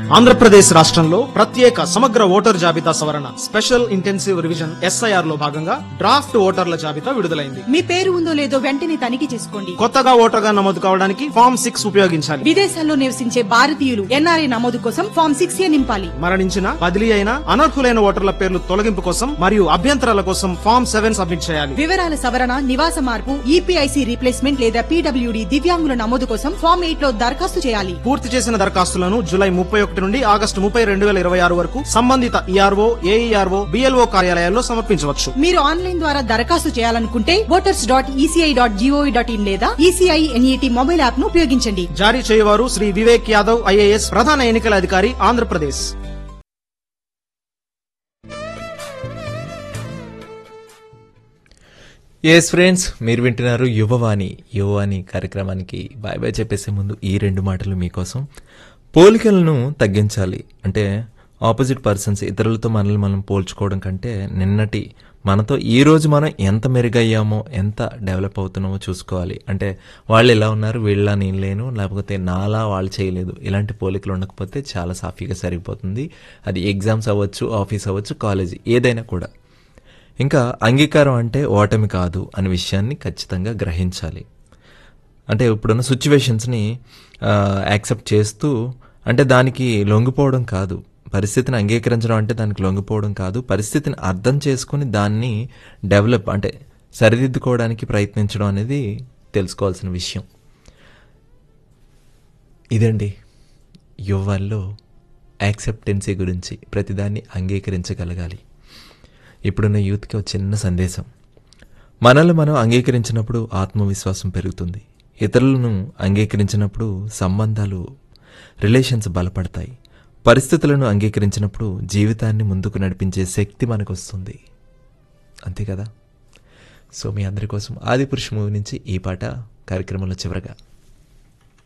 ఆంధ్రప్రదేశ్ రాష్ట్రంలో ప్రత్యేక సమగ్ర ఓటర్ జాబితా సవరణ స్పెషల్ ఇంటెన్సివ్ రివిజన్ ఎస్ఐఆర్ లో భాగంగా డ్రాఫ్ట్ ఓటర్ల జాబితా విడుదలైంది మీ పేరు ఉందో లేదో వెంటనే తనిఖీ చేసుకోండి కొత్తగా ఓటర్గా నమోదు కావడానికి ఫామ్ సిక్స్ ఉపయోగించాలి విదేశాల్లో నివసించే భారతీయులు ఎన్ఆర్ఐ నమోదు కోసం ఫామ్ సిక్స్ ఏ నింపాలి మరణించిన బదిలీ అయిన అనర్హులైన ఓటర్ల పేర్లు తొలగింపు కోసం మరియు అభ్యంతరాల కోసం ఫామ్ సెవెన్ సబ్మిట్ చేయాలి వివరాల సవరణ నివాస మార్పు ఈపీఐసి రీప్లేస్మెంట్ లేదా పీడబ్ల్యూడి దివ్యాంగుల నమోదు కోసం ఫామ్ ఎయిట్ లో దరఖాస్తు చేయాలి పూర్తి చేసిన దరఖాస్తులను జూలై ముప్పై ఒకటి నుండి ఆగస్టు ముప్పై రెండు వేల ఇరవై ఆరు వరకు సంబంధిత ఈఆర్ఓ ఏఈఆర్ఓ బిఎల్ఓ కార్యాలయాల్లో సమర్పించవచ్చు మీరు ఆన్లైన్ ద్వారా దరఖాస్తు చేయాలనుకుంటే voters dot ECI dot GOV dot in లేదా ఈసీఐ ఎన్ఈటీ మొబైల్ యాప్ ను ఉపయోగించండి జారీ చేయవారు శ్రీ వివేక్ యాదవ్ ఐఏఎస్ ప్రధాన ఎన్నికల అధికారి ఆంధ్రప్రదేశ్ ఎస్ ఫ్రెండ్స్ మీరు వింటున్నారు యువవాణి యువవాణి కార్యక్రమానికి బాయ్ బాయ్ చెప్పేసే ముందు ఈ రెండు మాటలు మీకోసం పోలికలను తగ్గించాలి అంటే ఆపోజిట్ పర్సన్స్ ఇతరులతో మనల్ని మనం పోల్చుకోవడం కంటే నిన్నటి మనతో ఈ రోజు మనం ఎంత మెరుగయ్యామో ఎంత డెవలప్ అవుతున్నామో చూసుకోవాలి అంటే వాళ్ళు ఎలా ఉన్నారు వీళ్ళ నేను లేను లేకపోతే నాలా వాళ్ళు చేయలేదు ఇలాంటి పోలికలు ఉండకపోతే చాలా సాఫీగా సరిపోతుంది అది ఎగ్జామ్స్ అవ్వచ్చు ఆఫీస్ అవ్వచ్చు కాలేజ్ ఏదైనా కూడా ఇంకా అంగీకారం అంటే ఓటమి కాదు అనే విషయాన్ని ఖచ్చితంగా గ్రహించాలి అంటే ఇప్పుడున్న సిచ్యువేషన్స్ని యాక్సెప్ట్ చేస్తూ అంటే దానికి లొంగిపోవడం కాదు పరిస్థితిని అంగీకరించడం అంటే దానికి లొంగిపోవడం కాదు పరిస్థితిని అర్థం చేసుకుని దాన్ని డెవలప్ అంటే సరిదిద్దుకోవడానికి ప్రయత్నించడం అనేది తెలుసుకోవాల్సిన విషయం ఇదండి యువల్లో యాక్సెప్టెన్సీ గురించి ప్రతిదాన్ని అంగీకరించగలగాలి ఇప్పుడున్న యూత్కి ఒక చిన్న సందేశం మనల్ని మనం అంగీకరించినప్పుడు ఆత్మవిశ్వాసం పెరుగుతుంది ఇతరులను అంగీకరించినప్పుడు సంబంధాలు రిలేషన్స్ బలపడతాయి పరిస్థితులను అంగీకరించినప్పుడు జీవితాన్ని ముందుకు నడిపించే శక్తి మనకు వస్తుంది అంతే కదా సో మీ అందరి కోసం ఆదిపురుష మూవీ నుంచి ఈ పాట కార్యక్రమంలో చివరగా